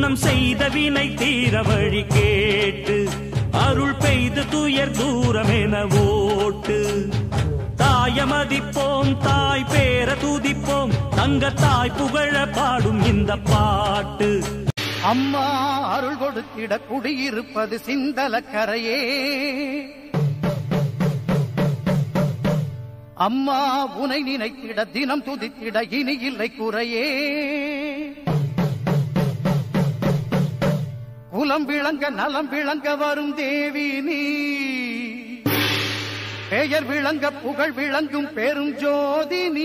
முன்னம் செய்த வினை தீர வழி கேட்டு அருள் பெய்து துயர் தூரமென ஓட்டு தாய மதிப்போம் தாய் பேர துதிப்போம் தங்க தாய் புகழ பாடும் இந்த பாட்டு அம்மா அருள் கொடுத்திட குடியிருப்பது சிந்தலக்கரையே அம்மா உனை நினைத்திட தினம் துதித்திட இனி இல்லை குறையே குலம் விளங்க நலம் விளங்க வரும் தேவி நீ பெயர் விளங்க புகழ் விளங்கும் பெரும் ஜோதி நீ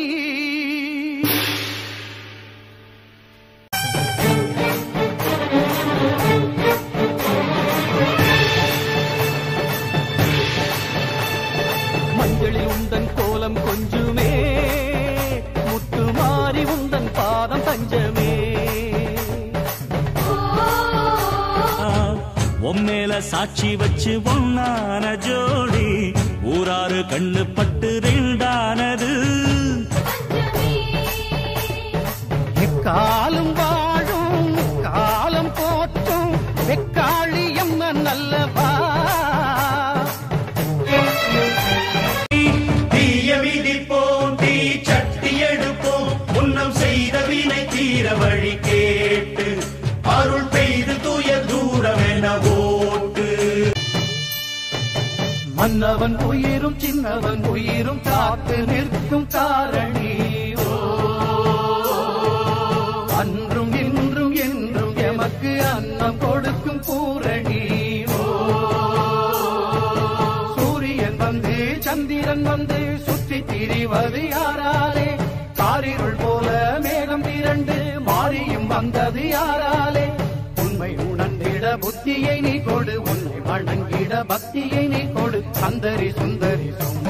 மஞ்சளில் உந்தன் கோலம் கொஞ்சுமே முத்து மாறி உந்தன் பாதம் தஞ்சமே உம்மேல சாட்சி வச்சு ஒன்னான ஜோடி ஊராறு கண்ணு பட்டு ரெண்டானது எக்காலம் வாழும் காலம் போற்றும் வெக்காளியம் நல்லவா தீய விதிப்போம் தீ சட்டி எடுப்போம் முன்னம் செய்த வினை தீர வழி கேட்டு அருள் பெய்து துய தூரமென ஓட்டு மன்னவன் உயிரும் சின்னவன் உயிரும் காத்து நிற்கும் காரணி ஓ அன்றும் இன்றும் என்றும் எமக்கு அன்னம் கொடுக்கும் பூரணி ஓ சூரியன் வந்து சந்திரன் வந்து சுற்றி திரிவது யாராலே காரிருள் போல மேகம் திரண்டு மாறியும் வந்தது யாராலே உண்மை உணர்ந்திட புத்தியை நீ கொடு உன்னை வணங்கிட பக்தியை நீ கொடு சந்தரி சுந்தரி சுந்தரி